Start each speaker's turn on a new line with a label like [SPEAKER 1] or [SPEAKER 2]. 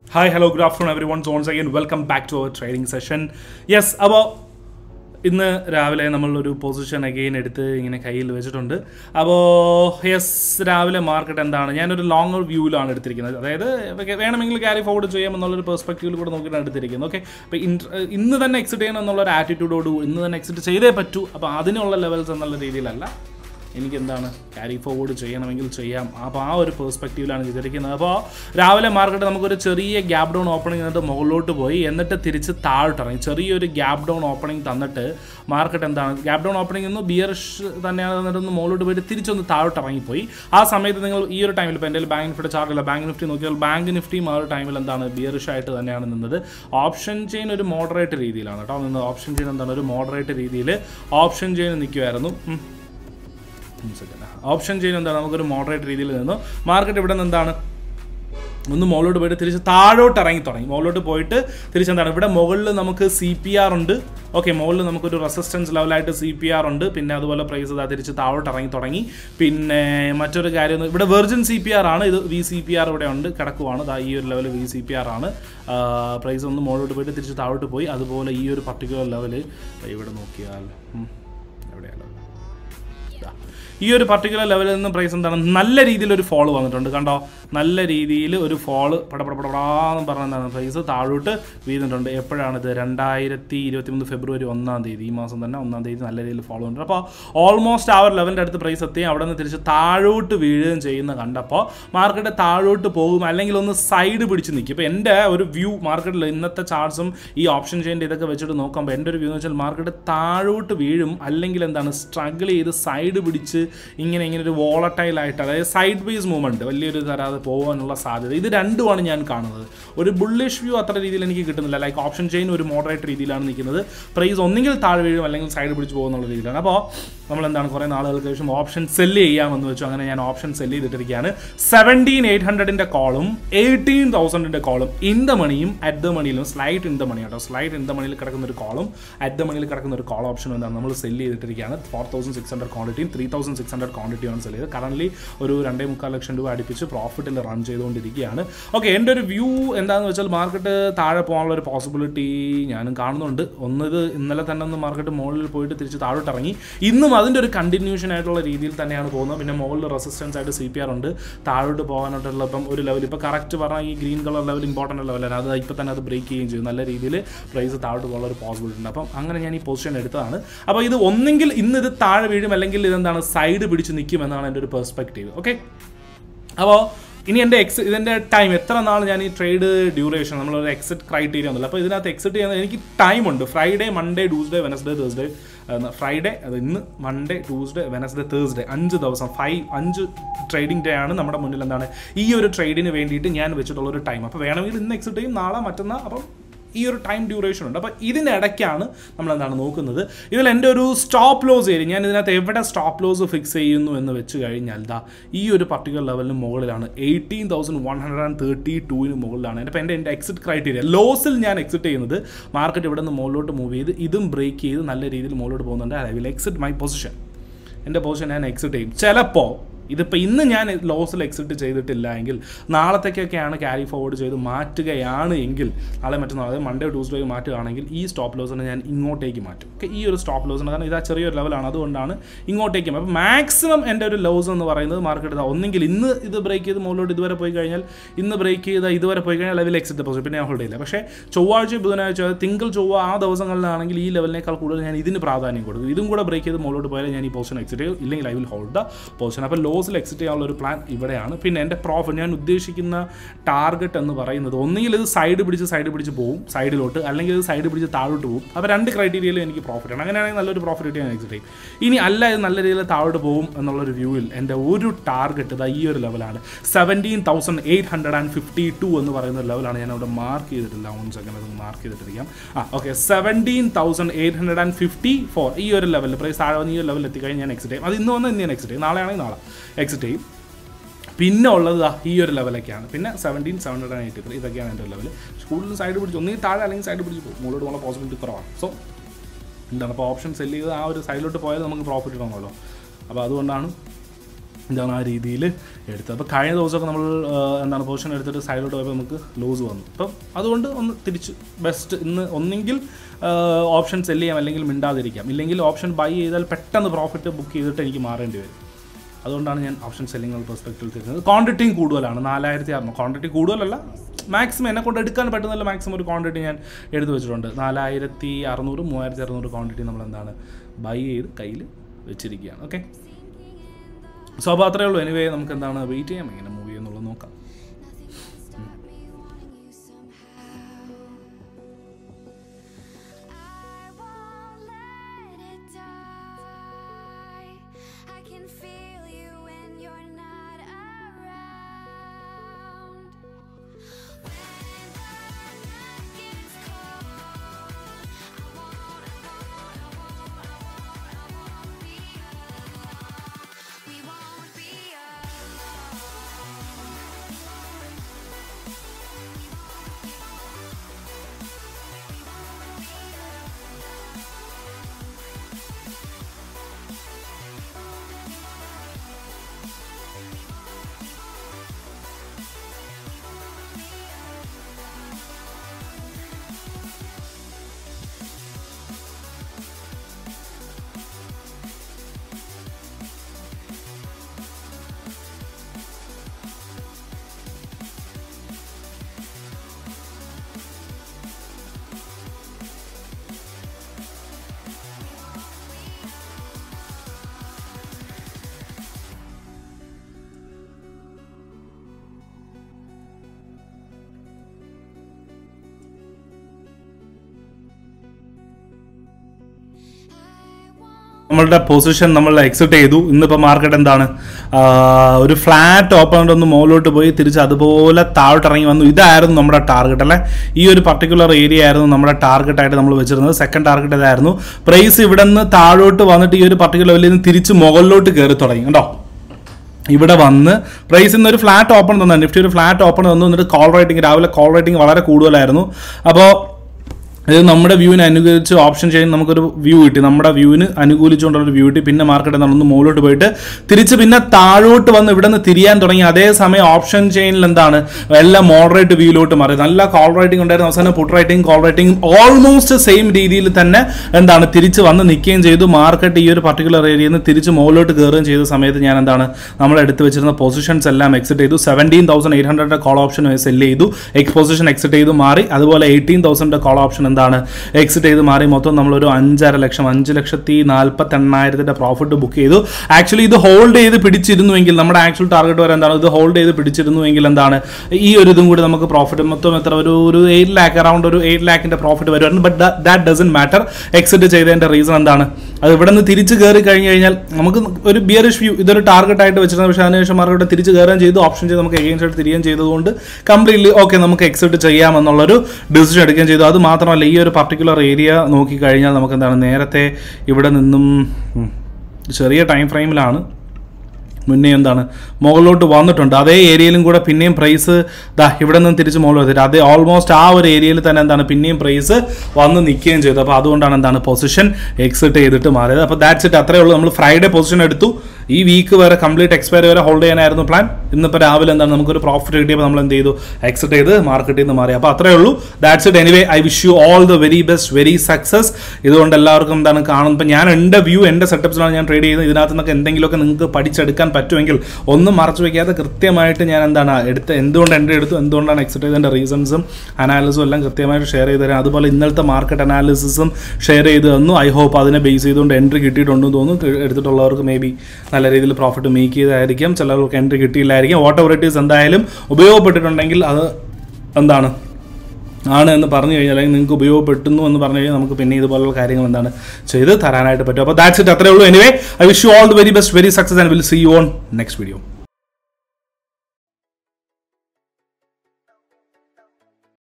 [SPEAKER 1] Hi hello good afternoon everyone once again welcome back to our trading session yes അപ്പോൾ ഇന്ന് രാവിലെ നമ്മളൊരു position again എടുത്ത് ഇങ്ങനെ കയ്യിൽ വെച്ചിട്ടുണ്ട് അപ്പോൾ യെസ് രാവിലെ മാർക്കറ്റ് എന്താണ് ഞാനൊരു ലോങ്ങർ വ്യൂവിലാണ് എടുത്തിരിക്കുന്നത് അതായത് വേണമെങ്കിൽ ക്യാരി ഫോർവേഡ് ചെയ്യാം എന്നുള്ളൊരു പെർസ്പെക്റ്റീവിൽ കൂടെ നോക്കിയിട്ടാണ് എടുത്തിരിക്കുന്നത് ഓക്കെ അപ്പോൾ ഇന്ന് തന്നെ എക്സിറ്റ് ചെയ്യണം എന്നുള്ള ഒരു ആറ്റിറ്റ്യൂഡോട് ഇന്ന് തന്നെ എക്സിറ്റ് ചെയ്തേ പറ്റൂ അപ്പോൾ അതിനുള്ള ലെവൽസ് എന്നുള്ള രീതിയിലല്ല എനിക്ക് എന്താണ് ക്യാരി ഫോർവേഡ് ചെയ്യണമെങ്കിൽ ചെയ്യാം അപ്പോൾ ആ ഒരു പെർസ്പെക്റ്റീവിലാണ് വിചാരിക്കുന്നത് അപ്പോൾ രാവിലെ മാർക്കറ്റ് നമുക്കൊരു ചെറിയ ഗ്യാപ് ഡൗൺ ഓപ്പണിംഗ് തന്നിട്ട് മുകളിലോട്ട് പോയി എന്നിട്ട് തിരിച്ച് താഴോട്ടിറങ്ങി ചെറിയൊരു ഗ്യാപ് ഡൗൺ ഓപ്പണിംഗ് തന്നിട്ട് മാർക്കറ്റ് എന്താണ് ഗ്യാപ് ഡൗൺ ഓപ്പണിംഗ് എന്ന് ബിയറിഷ് തന്നെയാണ് തന്നിട്ട് ഒന്ന് മുകളിലോട്ട് പോയിട്ട് തിരിച്ചൊന്ന് താഴോട്ട് ഇറങ്ങിപ്പോയി ആ സമയത്ത് നിങ്ങൾ ഈ ഒരു ടൈമിൽ ഇപ്പോൾ എൻ്റെ ബാങ്ക് നിഫ്റ്റിയുടെ ചാർട്ടില്ല ബാങ്ക് നിഫ്റ്റി നോക്കിയാൽ ബാങ്ക് നിഫ്റ്റിയും ആ ഒരു ടൈമിൽ എന്താണ് ബിയറിഷ് ആയിട്ട് തന്നെയാണ് നിന്നത് ഓപ്ഷൻ ചെയിൻ ഒരു മോഡറേറ്റ് രീതിയിലാണ് കേട്ടോ നിന്ന് ഓപ്ഷൻ ചെയിൻ എന്താണ് ഒരു മോഡറേറ്റ് രീതിയിൽ ഓപ്ഷൻ ചെയിൻ നിൽക്കുമായിരുന്നു ഉം. ഓപ്ഷൻ ചെയിൻ എന്താണ് നമുക്കൊരു മോഡറേറ്റ് രീതിയിൽ നിന്നു മാർക്കറ്റ് ഇവിടെ നിന്ന് എന്താണ് ഒന്ന് മുകളിലോട്ട് പോയിട്ട് തിരിച്ച് താഴോട്ട് ഇറങ്ങി തുടങ്ങി മുകളിലോട്ട് പോയിട്ട് തിരിച്ചെന്താണ് ഇവിടെ മുകളിൽ നമുക്ക് സി പി ആർ ഉണ്ട് ഓക്കെ മുകളിൽ നമുക്കൊരു റെസിസ്റ്റൻസ് ലെവലായിട്ട് സി പി ആർ ഉണ്ട് പിന്നെ അതുപോലെ പ്രൈസ് ഇതാ തിരിച്ച് താഴോട്ട് ഇറങ്ങി തുടങ്ങി പിന്നെ മറ്റൊരു കാര്യം എന്ന് ഇവിടെ വെർജിൻ സി പി ആർ ആണ് ഇത് വി സി പി ആർ ഇവിടെ ഉണ്ട് കിടക്കുവാണ് ദാ ഈ ഒരു level V C P R ആണ് പ്രൈസ് ഒന്ന് മുകളിലോട്ട് പോയിട്ട് തിരിച്ച് താഴോട്ട് പോയി അതുപോലെ ഈ ഒരു പർട്ടിക്കുലർ ലെവൽ ഇവിടെ നോക്കിയാൽ ഉം, എവിടെയാണ് ഇതാ. ഈ ഒരു പർട്ടിക്കുലർ ലെവലിൽ നിന്ന് പ്രൈസ് എന്താണ് നല്ല രീതിയിൽ ഒരു ഫോൾ വന്നിട്ടുണ്ട് കണ്ടോ നല്ല രീതിയിൽ ഒരു ഫോള് പടപടപടാന്ന് പറഞ്ഞ എന്താണ് പ്രൈസ് താഴോട്ട് വീണിട്ടുണ്ട് എപ്പോഴാണിത് രണ്ടായിരത്തി ഇരുപത്തി മൂന്ന് ഫെബ്രുവരി ഒന്നാം തീയതി ഈ മാസം തന്നെ ഒന്നാം തീയതി നല്ല രീതിയിൽ ഫോളോ ഉണ്ട് അപ്പോൾ ഓൾമോസ്റ്റ് ആ ഒരു ലെവലിൻ്റെ അടുത്ത് പ്രൈസ് എത്തി അവിടെ നിന്ന് തിരിച്ച് താഴോട്ട് വീഴുകയും ചെയ്യുന്ന കണ്ടപ്പോൾ മാർക്കറ്റ് താഴോട്ട് പോകും അല്ലെങ്കിൽ ഒന്ന് സൈഡ് പിടിച്ച് നിൽക്കും ഇപ്പോൾ എൻ്റെ ഒരു വ്യൂ മാർക്കറ്റിൽ ഇന്നത്തെ ചാർട്സും ഈ ഓപ്ഷൻ ചെയിൻ്റെ ഇതൊക്കെ വെച്ചിട്ട് നോക്കുമ്പോൾ എൻ്റെ ഒരു വ്യൂ എന്ന് വെച്ചാൽ മാർക്കറ്റ് താഴോട്ട് വീഴും അല്ലെങ്കിൽ എന്താണ് സ്ട്രഗിൾ ചെയ്ത് സൈഡ് പിടിച്ച് ഇങ്ങനെ ഇങ്ങനെ ഒരു വോളട്ടൈൽ ആയിട്ട് അതായത് സൈഡ് വേസ് മൂവ്മെൻറ്റ് വലിയൊരു തരാതെ പോകാനുള്ള സാധ്യത ഇത് രണ്ടുമാണ് ഞാൻ കാണുന്നത് ഒരു ബുള്ളിഷ് വ്യൂ അത്ര രീതിയിൽ എനിക്ക് കിട്ടുന്നില്ല ലൈക്ക് ഓപ്ഷൻ ചെയിൻ ഒരു മോഡറേറ്റ് രീതിയിലാണ് നിൽക്കുന്നത് പ്രൈസ് ഒന്നെങ്കിൽ താഴെ വീഴും അല്ലെങ്കിൽ സൈഡ് പിടിച്ച് പോകുന്നുള്ള രീതിയിലാണ് അപ്പോൾ നമ്മൾ എന്താണ് കുറേ നാളുകൾക്ക് ശേഷം ഓപ്ഷൻ സെല്ല് ചെയ്യാമെന്ന് വെച്ചു അങ്ങനെ ഞാൻ ഓപ്ഷൻ സെല്ല് ചെയ്തിട്ടിരിക്കുകയാണ് സെവൻറ്റീൻ എയ്റ്റ് ഹൺഡ്രഡിൻ്റെ കോളും എയ്റ്റീൻ തൗസൻഡിൻ്റെ കോളും ഇൻ ദ മണിയും അറ്റ് ദ മണിയിലും സ്ലൈറ്റ് ഇൻ ദ മണി കേട്ടോ സ്ലൈറ്റ് ഇൻ ദ മണിയിൽ കിടക്കുന്ന ഒരു കോളും അറ്റ് ദ മണിയിൽ കിടക്കുന്ന ഒരു കോൾ ഓപ്ഷൻ എന്താണ് നമ്മൾ സെല്ല് ചെയ്തിട്ടിരിക്കുകയാണ് ഫോർ തൗസൻഡ് സിക്സ് ഹൺഡ്രഡ് ക്വാണ്ടിറ്റിയും ത്രീ തൗസൻഡ് സിക്സ് ഹൺഡ്രഡ് ക്വാണ്ടിറ്റിയാണ് സെല്ല് ചെയ്ത് കറന്റ് ഒരു രണ്ടേ മുക്കാൽ ലക്ഷം രൂപ അടുപ്പിച്ച് പ്രോഫിറ്റിൽ റൺ ചെയ്തുകൊണ്ടിരിക്കുകയാണ് ഓക്കെ എൻ്റെ ഒരു വ്യൂ എന്താണെന്ന് വെച്ചാൽ മാർക്കറ്റ് താഴെ പോകാനുള്ള ഒരു പോസിബിലിറ്റി ഞാനും കാണുന്നുണ്ട് ഒന്ന് ഇത് ഇന്നലെ തന്നെ ഒന്ന് മാർക്കറ്റ് മുകളിൽ പോയിട്ട് തിരിച്ച് താഴോട്ട് ഇറങ്ങി ഇന്നും അതിൻ്റെ ഒരു കണ്ടിന്യൂഷൻ ആയിട്ടുള്ള രീതിയിൽ തന്നെയാണ് പോകുന്നത് പിന്നെ മുകളിൽ റെസിസ്റ്റൻസ് ആയിട്ട് സി പി ആർ ഉണ്ട് താഴോട്ട് പോകാനായിട്ടുള്ള ഇപ്പം ഒരു ലെവൽ ഇപ്പോൾ കറക്റ്റ് പറഞ്ഞാൽ ഈ ഗ്രീൻ കളർ ലെവൽ ഇമ്പോർട്ടൻ്റ് ലെവലാണ് അത് ഇപ്പോൾ തന്നെ അത് ബ്രേക്ക് ചെയ്യുകയും ചെയ്യും നല്ല രീതിയിൽ പ്രൈസ് താഴോട്ട് പോകാനുള്ള ഒരു പോസിബിലിറ്റി ഉണ്ട് അപ്പം അങ്ങനെ ഞാൻ ഈ പൊസിഷൻ എടുത്തതാണ് അപ്പോൾ ഇത് ഒന്നെങ്കിൽ ഇന്ന് ഇത് താഴെ വീഴും അല്ലെങ്കിൽ ഇതെന്താണ് സൈഡ് പിടിച്ച് നിൽക്കും എന്നാണ് എൻ്റെ ഒരു പെർസ്പെക്റ്റീവ് ഓക്കെ അപ്പോൾ ഇനി എൻ്റെ എക്സ് ഇതിൻ്റെ ടൈം എത്ര നാൾ ഞാൻ ഈ ട്രേഡ് ഡ്യൂറേഷൻ നമ്മളൊരു എക്സിറ്റ് ക്രൈറ്റീരിയ ഒന്നുമില്ല അപ്പോൾ ഇതിനകത്ത് എക്സിറ്റ് ചെയ്യുന്നത് എനിക്ക് ടൈമുണ്ട് Friday Monday Tuesday Wednesday Thursday Friday അത് ഇന്ന് മൺഡേ ട്യൂസ്ഡേ വെനസ്ഡേ തേഴ്സ്ഡേ അഞ്ച് ദിവസം ഫൈവ് അഞ്ച് ട്രേഡിംഗ് ഡേ ആണ് നമ്മുടെ മുന്നിൽ എന്താണ് ഈ ഒരു ട്രേഡിന് വേണ്ടിയിട്ട് ഞാൻ വെച്ചിട്ടുള്ള ഒരു ടൈം അപ്പോൾ വേണമെങ്കിൽ ഇന്ന് എക്സിറ്റ് ചെയ്യും നാളെ മറ്റന്നാൾ അപ്പം ഈ ഒരു ടൈം ഡ്യൂറേഷൻ ഉണ്ട് അപ്പോൾ ഇതിനിടയ്ക്കാണ് നമ്മൾ എന്താണ് നോക്കുന്നത് ഇതിൽ എൻ്റെ ഒരു സ്റ്റോപ്പ് ലോസ് ഏരിയ ഞാൻ ഇതിനകത്ത് എവിടെ സ്റ്റോപ്പ് ലോസ് ഫിക്സ് ചെയ്യുന്നു എന്ന് വെച്ച് കഴിഞ്ഞാൽ ദാ ഈ ഒരു പർട്ടിക്കുലർ ലെവലിന് മുകളിലാണ് eighteen thousand one hundred and thirty ടൂവിന് മുകളിലാണ് അപ്പോൾ എൻ്റെ എൻ്റെ എക്സിറ്റ് ക്രൈറ്റീരിയ ലോസിൽ ഞാൻ എക്സിറ്റ് ചെയ്യുന്നത് മാർക്കറ്റ് ഇവിടെ നിന്ന് മുകളിലോട്ട് മൂവ് ചെയ്ത് ഇതും ബ്രേക്ക് ചെയ്ത് നല്ല രീതിയിൽ മുകളിലോട്ട് പോകുന്നുണ്ട് I will exit my position എൻ്റെ പൊസിഷൻ ഞാൻ എക്സിറ്റ് ചെയ്യും ചിലപ്പോൾ ഇതിപ്പോൾ ഇന്ന് ഞാൻ ലോസിൽ എക്സിറ്റ് ചെയ്തിട്ടില്ല എങ്കിൽ നാളത്തേക്കൊക്കെയാണ് ക്യാരി ഫോർവേഡ് ചെയ്ത് മാറ്റുകയാണ് എങ്കിൽ നാളെ മറ്റന്നാൾ അതായത് മൺഡേ ട്യൂസ്ഡേ മാറ്റുകയാണെങ്കിൽ ഈ സ്റ്റോപ്പ് ലോസിനെ ഞാൻ ഇങ്ങോട്ടേക്ക് മാറ്റും ഓക്കെ ഈ ഒരു സ്റ്റോപ്പ് ലോസിന് കാരണം ഇതാ ചെറിയൊരു ലെവലാണ് അതുകൊണ്ടാണ് ഇങ്ങോട്ടേക്ക് അപ്പോൾ മാക്സിമം എൻ്റെ ഒരു ലോസ് എന്ന് പറയുന്നത് മാർക്കറ്റ് ഇതാ ഒന്നെങ്കിൽ ഇന്ന് ഇത് ബ്രേക്ക് ചെയ്ത് മുകളിലോട്ട് ഇതുവരെ പോയി കഴിഞ്ഞാൽ ഇന്ന് ബ്രേക്ക് ചെയ്ത് ഇതുവരെ പോയി കഴിഞ്ഞാൽ ലെവൽ എക്സിറ്റ് പൊസിഷൻ പിന്നെ ഞാൻ ഹോൾഡ് ചെയ്യില്ല പക്ഷേ ചൊവ്വാഴ്ച ബുധനാഴ്ച തിങ്കൾ ചൊവ്വ ആ ദിവസങ്ങളിലാണെങ്കിൽ ഈ ലെവലിനേക്കാൾ കൂടുതൽ ഞാൻ ഇതിന് പ്രാധാന്യം കൊടുക്കും ഇതും കൂടെ ബ്രേക്ക് ചെയ്ത് മുകളിലോട്ട് പോയാൽ ഞാൻ ഈ പൊസിഷൻ എക്സിറ്റ് ചെയ്യും ഇല്ലെങ്കിൽ I will hold the position അപ്പോൾ ലോസിൽ എക്സിറ്റ് ചെയ്യാനുള്ള ഒരു പ്ലാൻ ഇവിടെയാണ് പിന്നെ എൻ്റെ പ്രോഫിറ്റ് ഞാൻ ഉദ്ദേശിക്കുന്ന ടാർഗറ്റ് എന്ന് പറയുന്നത് ഒന്നുകിൽ ഇത് സൈഡ് പിടിച്ച് സൈഡ് പിടിച്ച് പോകും സൈഡിലോട്ട് അല്ലെങ്കിൽ ഇത് സൈഡ് പിടിച്ച് താഴോട്ട് പോകും അപ്പോൾ രണ്ട് ക്രൈറ്റീരിയയിലും എനിക്ക് പ്രോഫിറ്റ് ആണ് അങ്ങനെയാണെങ്കിൽ നല്ലൊരു പ്രോഫിറ്റ് കിട്ടി ഞാൻ എക്സിറ്റ് ചെയ്യും ഇനി അല്ല ഇത് നല്ല രീതിയിൽ താഴോട്ട് പോകും എന്നുള്ളൊരു വ്യൂവിൽ എൻ്റെ ഒരു ടാർഗറ്റ് ഇതാ ഈ ഒരു ലെവലാണ് seventeen thousand eight hundred and fifty two എന്ന് പറയുന്ന ഒരു ലെവലാണ് ഞാൻ അവിടെ മാർക്ക് ചെയ്തിട്ടില്ല വൺ സെക്കൻഡ് അത് മാർക്ക് ചെയ്തിട്ടിരിക്കാം ആ okay seventeen thousand eight hundred and fifty four ഈ ഒരു ലെവലിൽ പ്രൈസ് താഴെ വന്ന് ഈ ഒരു ലെവലിൽ എത്തിക്കഴിഞ്ഞാൽ ഞാൻ എക്സിറ്റ് ചെയ്യും അത് ഇന്ന് വന്ന് ഇന്ന് ഞാൻ എക്സിറ്റ് ചെയ്യും നാളെ ആണെങ്കിൽ നാളെ എക്സിറ്റ് ചെയ്യും പിന്നെ ഉള്ളത് ദാ ഈ ഒരു ലെവലൊക്കെയാണ് പിന്നെ seventeen seven hundred and eighty three ഇതൊക്കെയാണ് എൻ്റെ ലെവൽ കൂടുതൽ സൈഡ് പിടിച്ച് ഒന്നീ താഴെ അല്ലെങ്കിൽ സൈഡ് പിടിച്ച് പോകും മുകളിലോട്ട് പോകുന്ന പോസിബിലിറ്റി കുറവാണ് സോ എന്താണ് അപ്പോൾ ഓപ്ഷൻ സെല് ചെയ്ത് ആ ഒരു സൈഡിലോട്ട് പോയാൽ നമുക്ക് പ്രോഫിറ്റ് ഇടണമല്ലോ അപ്പോൾ അതുകൊണ്ടാണ് ഇതാണ് ആ രീതിയിൽ എടുത്തത് അപ്പോൾ കഴിഞ്ഞ ദിവസമൊക്കെ നമ്മൾ ആ, എന്താണ് പൊസിഷൻ എടുത്തിട്ട് സൈഡിലോട്ട് പോയപ്പോൾ നമുക്ക് ലൂസ് വന്നു അപ്പം അതുകൊണ്ട് ഒന്ന് തിരിച്ച് ബെസ്റ്റ് ഇന്ന് ഒന്നെങ്കിൽ ഓപ്ഷൻ സെല് ചെയ്യാം അല്ലെങ്കിൽ മിണ്ടാതിരിക്കാം ഇല്ലെങ്കിൽ ഓപ്ഷൻ ബൈ ചെയ്താൽ പെട്ടെന്ന് പ്രോഫിറ്റ് ബുക്ക് ചെയ്തിട്ട് എനിക്ക് മാറേണ്ടി വരും അതുകൊണ്ടാണ് ഞാൻ ഓപ്ഷൻ സെല്ലിംഗ് പെർസ്പെക്റ്റീവ് തിരിക്കുന്നത് ക്വാണ്ടിറ്റിയും കൂടുതലാണ് നാലായിരത്തി അറുന്നൂറ് ക്വാണ്ടിറ്റി കൂടുതലല്ല മാക്സിമം എന്നെ കൊണ്ട് എടുക്കാൻ പറ്റുന്നില്ല മാക്സിമം ഒരു ക്വാണ്ടിറ്റി ഞാൻ എടുത്തു വെച്ചിട്ടുണ്ട് നാലായിരത്തി അറുന്നൂറ് മൂവായിരത്തി അറുന്നൂറ് ക്വാണ്ടിറ്റി നമ്മൾ എന്താണ് ബൈ ചെയ്ത് കയ്യിൽ വെച്ചിരിക്കുകയാണ് ഓക്കെ സോ അപ്പോൾ അത്രയേ ഉള്ളൂ എനിവേ നമുക്ക് എന്താണ് വെയിറ്റ് ചെയ്യാം ഇങ്ങനെ മൂവി എന്നുള്ളത് നോക്കാം
[SPEAKER 2] I won't let it die. I can feel you when you're not around. When the night gets cold, I won't, I won't, I won't, I won't, I won't be alone. We won't be
[SPEAKER 1] നമ്മളുടെ position നമ്മൾ exit ചെയ്തു ഇന്നിപ്പോൾ market എന്താണ് ആ, ഒരു flat open ഒന്ന് മുകളിലോട്ട് പോയി തിരിച്ച് അതുപോലെ താഴോട്ട് ഇറങ്ങി വന്നു ഇതായിരുന്നു നമ്മുടെ ടാർഗറ്റ് അല്ലേ ഈ ഒരു പർട്ടിക്കുലർ ഏരിയ ആയിരുന്നു നമ്മുടെ ടാർഗറ്റ് ആയിട്ട് നമ്മൾ വെച്ചിരുന്നത് സെക്കൻഡ് ടാർഗറ്റ് ഇതായിരുന്നു പ്രൈസ് ഇവിടെ നിന്ന് താഴോട്ട് വന്നിട്ട് ഈ ഒരു പർട്ടിക്കുലർ ലെവലിൽ നിന്ന് തിരിച്ച് മുകളിലോട്ട് കയറി തുടങ്ങി കണ്ടോ ഇവിടെ വന്ന് പ്രൈസ് ഇന്ന് ഒരു ഫ്ലാറ്റ് ഓപ്പൺ തന്നെ നിഫ്റ്റി ഒരു ഫ്ലാറ്റ് ഓപ്പൺ തന്നു എന്നിട്ട് കോൾ റേറ്റിംഗ് രാവിലെ കോൾ റേറ്റിംഗ് വളരെ കൂടുതലായിരുന്നു അപ്പോൾ ഇത് നമ്മുടെ വ്യൂവിന് അനുകൂലിച്ച് ഓപ്ഷൻ ചെയ്യുന്ന നമുക്കൊരു വ്യൂ കിട്ടി നമ്മുടെ വ്യൂവിന് അനുകൂലിച്ചുകൊണ്ടുള്ള ഒരു വ്യൂ കിട്ടി പിന്നെ മാർക്കറ്റ് നടന്ന് മുകളിലോട്ട് പോയിട്ട് തിരിച്ച് പിന്നെ താഴോട്ട് വന്ന് ഇവിടെ നിന്ന് തിരിയാൻ തുടങ്ങി അതേസമയം ഓപ്ഷൻ ചെയിനിൽ എന്താണ് എല്ലാം മോഡറേറ്റ് വ്യൂയിലോട്ട് മാറി നല്ല കോൾ റൈറ്റിംഗ് ഉണ്ടായിരുന്നു അവസാനം put writing call writing almost same രീതിയിൽ തന്നെ എന്താണ് തിരിച്ച് വന്ന് നിൽക്കുകയും ചെയ്തു മാർക്കറ്റ് ഈ ഒരു പർട്ടിക്കുലർ ഏരിയയിൽ നിന്ന് തിരിച്ച് മുകളിലോട്ട് കയറുകയും ചെയ്ത സമയത്ത് ഞാൻ എന്താണ് നമ്മൾ എടുത്ത് വെച്ചിരുന്ന പൊസിഷൻസ് എല്ലാം എക്സിറ്റ് ചെയ്തു seventeen thousand eight hundred call option sell ചെയ്തു എക്സ്പോസിഷൻ എക്സിറ്റ് ചെയ്തു മാറി അതുപോലെ എയ്റ്റീൻ തൗസൻഡ് കോൾ ഓപ്ഷൻ എന്താണ് എക്സിറ്റ് ചെയ്ത് മാറി മൊത്തം നമ്മളൊരു അഞ്ചര ലക്ഷം അഞ്ച് ലക്ഷത്തി നാൽപ്പത്തി എണ്ണായിരത്തിൻ്റെ പ്രോഫിറ്റ് ബുക്ക് ചെയ്തു ആക്ച്വലി ഇത് ഹോൾഡ് ചെയ്ത് പിടിച്ചിരുന്നുവെങ്കിൽ നമ്മുടെ ആക്ച്വൽ ടാർഗറ്റ് വരെ എന്താണ് ഇത് ഹോൾഡ് ചെയ്ത് പിടിച്ചിരുന്നുവെങ്കിൽ എന്താണ് ഈ ഒരു ഇതും കൂടി നമുക്ക് പ്രോഫിറ്റ് മൊത്തം എത്ര ഒരു ഒരു എയ്റ്റ് ലാക്ക് അറൗണ്ട് ഒരു എയ്റ്റ് ലാക്കിൻ്റെ പ്രോഫിറ്റ് വരുമായിരുന്നു but that doesn't matter exit ചെയ്തതിൻ്റെ റീസൺ എന്താണ് അത് ഇവിടെ നിന്ന് തിരിച്ച് കയറി കഴിഞ്ഞ് കഴിഞ്ഞാൽ നമുക്ക് ഒരു ബിയറിഷ് വ്യൂ ഇതൊരു ടാർഗറ്റ് ആയിട്ട് വെച്ചിരുന്ന പക്ഷേ അതിനുശേഷം മാർക്കറ്റ് തിരിച്ച് കയറുകയും ചെയ്തു ഓപ്ഷൻ ചെയ്ത് നമുക്ക് എഗെയിൻസ്റ്റ് ആയിട്ട് തിരികെയും ചെയ്തതുകൊണ്ട് കംപ്ലീറ്റ്ലി ഓക്കെ നമുക്ക് എക്സിറ്റ് ചെയ്യാമെന്നുള്ളൊരു ഡിസിഷൻ എടുക്കുകയും ചെയ്തു അത് മാത്രമല്ല ഈ ഒരു പർട്ടിക്കുലർ ഏരിയ നോക്കിക്കഴിഞ്ഞാൽ നമുക്ക് എന്താണ് നേരത്തെ ഇവിടെ നിന്നും ഉം, ചെറിയ ടൈം ഫ്രെയിമിലാണ് മുന്നേ എന്താണ് മുകളിലോട്ട് വന്നിട്ടുണ്ട് അതേ ഏരിയയിലും കൂടെ പിന്നെയും പ്രൈസ് ദാ ഇവിടെ നിന്ന് തിരിച്ച് മുകളിൽ വന്നിട്ട് അതേ ഓൾമോസ്റ്റ് ആ ഒരു ഏരിയയിൽ തന്നെ എന്താണ് പിന്നെയും പ്രൈസ് വന്ന് നിൽക്കുകയും ചെയ്തു അപ്പോൾ അതുകൊണ്ടാണ് എന്താണ് പൊസിഷൻ എക്സിറ്റ് ചെയ്തിട്ട് മാറിയത് അപ്പോൾ ദാറ്റ്സ് ഇറ്റ് അത്രേ ഉള്ളൂ നമ്മൾ ഫ്രൈഡേ പൊസിഷൻ എടുത്തു ഈ വീക്ക് വരെ കംപ്ലീറ്റ് എക്സ്പയറി വരെ ഹോൾഡ് ചെയ്യാനായിരുന്നു പ്ലാൻ ഇന്നിപ്പോൾ രാവിലെ എന്താണ് നമുക്കൊരു പ്രോഫിറ്റ് കിട്ടിയപ്പോൾ നമ്മൾ എന്ത് ചെയ്തു എക്സിറ്റ് ചെയ്ത് മാർക്കറ്റിൽ നിന്ന് മാറി അപ്പോൾ അത്രേ ഉള്ളൂ that's it anyway I wish you all the very best very success ഇതുകൊണ്ട് എല്ലാവർക്കും എന്താണ് കാണുന്നത് ഇപ്പം ഞാൻ എൻ്റെ വ്യൂ എൻ്റെ സെറ്റപ്സിലാണ് ഞാൻ ട്രേഡ് ചെയ്യുന്നത് ഇതിനകത്ത് നിന്നൊക്കെ എന്തെങ്കിലുമൊക്കെ നിങ്ങൾക്ക് പഠിച്ചെടുക്കാൻ പറ്റുമെങ്കിൽ ഒന്നും മറച്ചു വയ്ക്കാതെ കൃത്യമായിട്ട് ഞാൻ എന്താണ് എടുത്ത് എന്തുകൊണ്ട് എൻ്റെ എടുത്തു എന്തുകൊണ്ടാണ് എക്സിറ്റ് ചെയ്തതിൻ്റെ റീസൺസും അനാലിസും എല്ലാം കൃത്യമായിട്ട് ഷെയർ ചെയ്ത് തരാം അതുപോലെ ഇന്നലത്തെ മാർക്കറ്റ് അനാലിസിസും ഷെയർ ചെയ്ത് തന്നു ഐ ഹോപ്പ് അതിനെ ബേസ് ചെയ്തുകൊണ്ട് എൻട്രി കിട്ടിയിട്ടുണ്ടെന്ന് തോന്നുന്നു എടുത്തിട്ടുള്ളവർക്ക് മേ ബി നല്ല രീതിയിൽ പ്രോഫിറ്റ് മേക്ക് ചെയ്തായിരിക്കും ചിലർക്ക് എൻട്രി കിട്ടിയില്ലായിരിക്കും വാട്ട് എവർ ഇറ്റ് ഈസ് എന്തായാലും ഉപയോഗപ്പെട്ടിട്ടുണ്ടെങ്കിൽ അത് എന്താണ് ആണ് എന്ന് പറഞ്ഞു കഴിഞ്ഞാൽ അല്ലെങ്കിൽ നിങ്ങൾക്ക് ഉപയോഗപ്പെട്ടുന്നു എന്ന് പറഞ്ഞു കഴിഞ്ഞാൽ നമുക്ക് പിന്നെ ഇതുപോലുള്ള കാര്യങ്ങൾ എന്താണ് ചെയ്ത് തരാനായിട്ട് പറ്റും അപ്പോൾ ദാറ്റ്സ് ഇറ്റ് അത്രേ ഉള്ളൂ anyway I wish you all the very best very success and will see you on next video